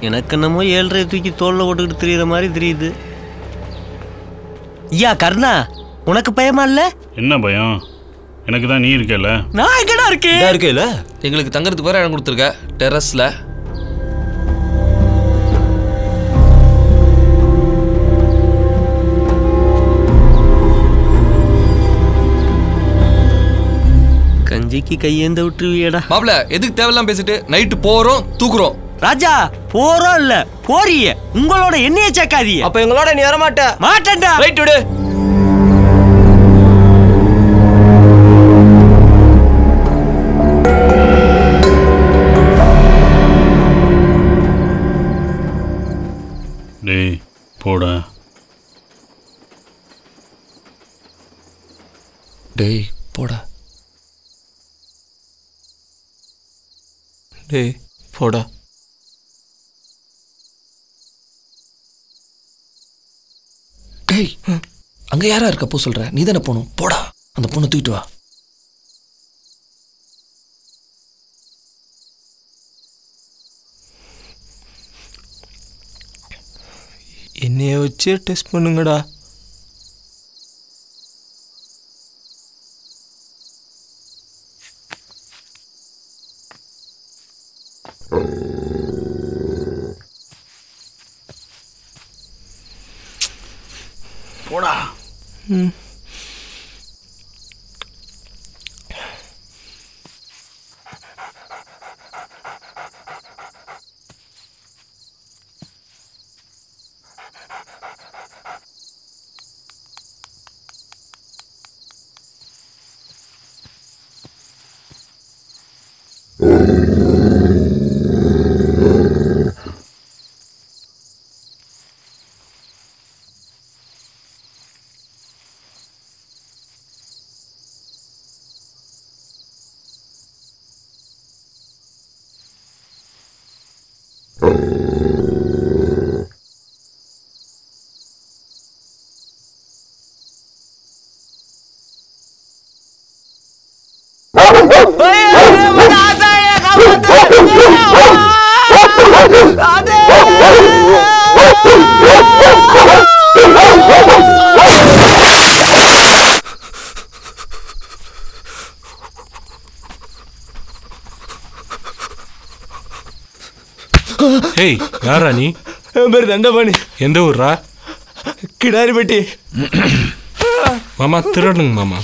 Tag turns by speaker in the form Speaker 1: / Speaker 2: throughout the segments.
Speaker 1: எனக்கு என்னமோ ஏழரை தூக்கி தோல்ல போட்டுக்கிட்டு தெரியுற மாதிரி தெரியுது ஐயா கர்ணா உனக்கு பயமா இல்ல
Speaker 2: என்ன பயம் எனக்கு தான் நீ இருக்கல
Speaker 1: நான் எங்கடா இருக்கேன்
Speaker 3: இதா இருக்கேல
Speaker 4: எங்களுக்கு தங்கறதுக்கு வேற இடம் கொடுத்துருக்க டெரஸ்ல
Speaker 1: கஞ்சிக்கு கையேந்த விட்டுருவியடா
Speaker 4: மாப்பிள எதுக்கு தேவையில்லாம் பேசிட்டு நைட்டு போறோம் தூக்குறோம்
Speaker 1: ராஜா போறோம் இல்ல போறிய உங்களோட எண்ணெயை சேர்க்காதீங்க
Speaker 3: அப்ப எங்களோட நீ வரமாட்ட
Speaker 1: மாட்டேன்டா
Speaker 3: ரைட் விடு
Speaker 2: டேய் போடா
Speaker 4: டேய் போடா
Speaker 3: டேய் போடா
Speaker 4: டேய் அங்க யாரா இருக்க போ சொல்ற நீ தானே போகணும் போடா அந்த பொண்ணை தூக்கிட்டு வா
Speaker 3: என்னைய வச்சே டெஸ்ட் பண்ணுங்கடா
Speaker 2: போடா
Speaker 5: ஏய் யாரா நீ
Speaker 3: என் பேர் தண்டபாணி
Speaker 5: எந்த ஊர்ரா
Speaker 3: கிடாரிப்பட்டி
Speaker 5: மாமா திருடனுங்க மாமா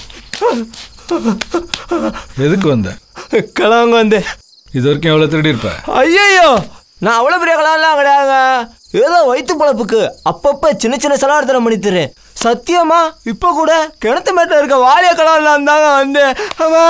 Speaker 6: எதுக்கு வந்த
Speaker 3: கலாங்க வந்தேன்
Speaker 6: இது வரைக்கும் எவ்வளோ திருடி இருப்ப
Speaker 3: ஐயோ நான் அவ்வளோ பெரிய கலாம்லாம் கிடையாதுங்க ஏதோ வயிற்று பழப்புக்கு அப்பப்போ சின்ன சின்ன செலவார்த்தனம் பண்ணி தரேன் சத்தியமா இப்போ கூட கிணத்து மேட்டில் இருக்க வாலிய கலாம்லாம் தாங்க வந்தேன் ஆமா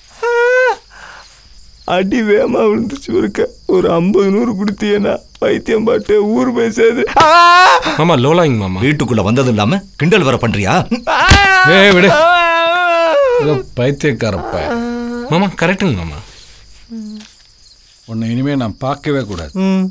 Speaker 3: அடி வேகமாக விழுந்துச்சு இருக்க ஒரு ஐம்பது நூறு கொடுத்தீங்கன்னா வைத்தியம் பாட்டு ஊர் போய் சேது
Speaker 5: மாமா லோலாங்க மாமா
Speaker 7: வீட்டுக்குள்ள வந்ததும் இல்லாம கிண்டல் வர பண்றியா
Speaker 6: ஏய் விடு ஏதோ பைத்தியக்காரப்ப
Speaker 5: மாமா கரெக்டுங்க மாமா
Speaker 6: உன்னை இனிமே நான் பார்க்கவே கூடாது
Speaker 3: ம்.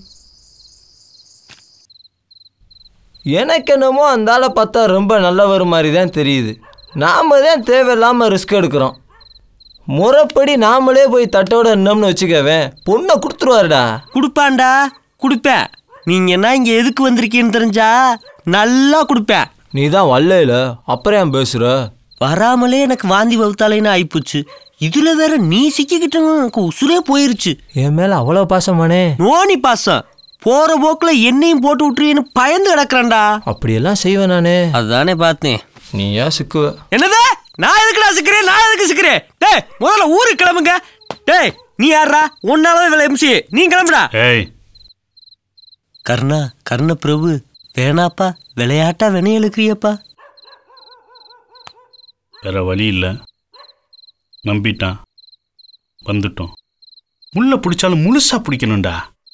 Speaker 3: எனக்கு என்னமோ அந்த ஆளை பார்த்தா ரொம்ப நல்லவர் மாதிரி தான் தெரியுது நாம தான் தேவையில்லாமல் ரிஸ்க் எடுக்கிறோம் முறைப்படி நாமளே போய் தட்டோட நின்னோம்னு வச்சுக்கவேன் பொண்ணை கொடுத்துருவாருடா
Speaker 1: குடுப்பான்டா குடுப்பேன் நீங்க என்ன இங்க எதுக்கு வந்திருக்கீன்னு தெரிஞ்சா நல்லா குடுப்பேன்
Speaker 3: நீ தான் வரல அப்புறம் ஏன் பேசுற
Speaker 1: வராமலே எனக்கு வாந்தி வகுத்தாலேன்னு ஆயிப்போச்சு இதுல வேற நீ சிக்கிக்கிட்டு எனக்கு உசுரே போயிருச்சு
Speaker 3: என் மேல அவ்வளோ பாசமானே
Speaker 1: நோனி பாசம் போற போக்குல என்னையும் போட்டு விட்டுருவேன்னு பயந்து கிடக்குறேன்டா
Speaker 3: அப்படியெல்லாம் செய்வேன் நானே
Speaker 1: அதுதானே பார்த்தேன்
Speaker 3: நீ ஏன் சிக்குவ
Speaker 1: என்னது நான் எதுக்குடா சிக்கிறேன் நான் எதுக்கு சிக்கிறேன் டேய் முதல்ல ஊருக்கு கிளம்புங்க டேய் நீ யாரா உன்னாலதான் இவ்வளவு எம்சி நீ கிளம்புடா
Speaker 2: ஏய்
Speaker 1: கர்ணா கர்ண பிரபு வேணாப்பா விளையாட்டா வினைய இழுக்கிறியப்பா
Speaker 2: வேற வழி இல்லை நம்பிட்டான் வந்துட்டோம் முள்ள பிடிச்சாலும் முழுசா பிடிக்கணும்டா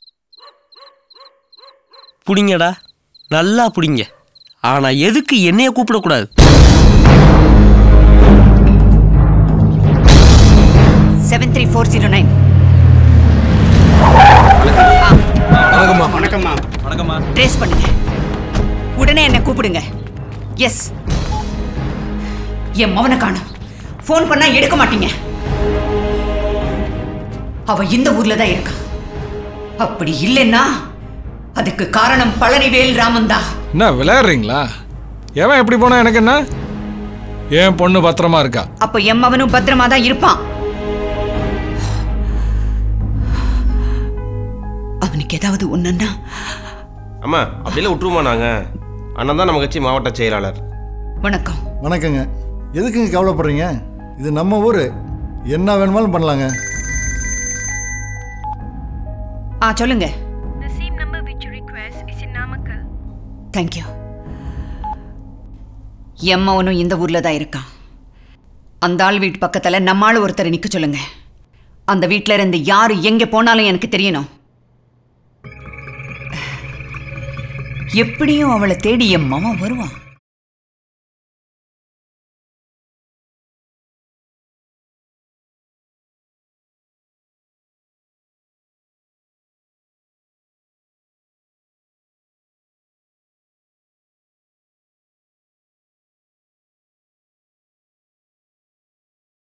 Speaker 1: புடிங்கடா நல்லா புடிங்க ஆனா எதுக்கு என்னைய கூப்பிடக்கூடாது
Speaker 8: seven three four zero nine trace பண்ணுங்க உடனே என்னை கூப்பிடுங்க எஸ் என் மவனை காணும் ஃபோன் பண்ணா எடுக்க மாட்டீங்க அவ இந்த ஊர்ல தான் இருக்கா அப்படி இல்லைன்னா அதுக்கு காரணம் பழனிவேல் ராமன் தான்
Speaker 6: என்ன விளையாடுறீங்களா எவன் எப்படி போனா எனக்கு என்ன என் பொண்ணு பத்திரமா இருக்கா
Speaker 8: அப்ப எம்மவனும் பத்திரமா தான் இருப்பான் அவனுக்கு ஏதாவது ஒண்ணுன்னா
Speaker 9: அம்மா அப்படிலாம் விட்டுருமா நாங்கள் அண்ணன் தான் நம்ம கட்சி மாவட்ட செயலாளர்
Speaker 8: வணக்கம்
Speaker 10: வணக்கங்க எதுக்குங்க கவலைப்படுறீங்க இது நம்ம ஊர் என்ன வேணுமாலும் பண்ணலாங்க
Speaker 8: ஆ சொல்லுங்க தேங்க்யூ எம்மவனும் இந்த ஊர்ல தான் இருக்கான் அந்த ஆள் வீட்டு பக்கத்துல நம்ம ஆள் ஒருத்தரை நிக்க சொல்லுங்க அந்த வீட்ல இருந்து யாரு எங்க போனாலும் எனக்கு தெரியணும் எப்படியும் அவளை தேடி என் மாமா வருவான்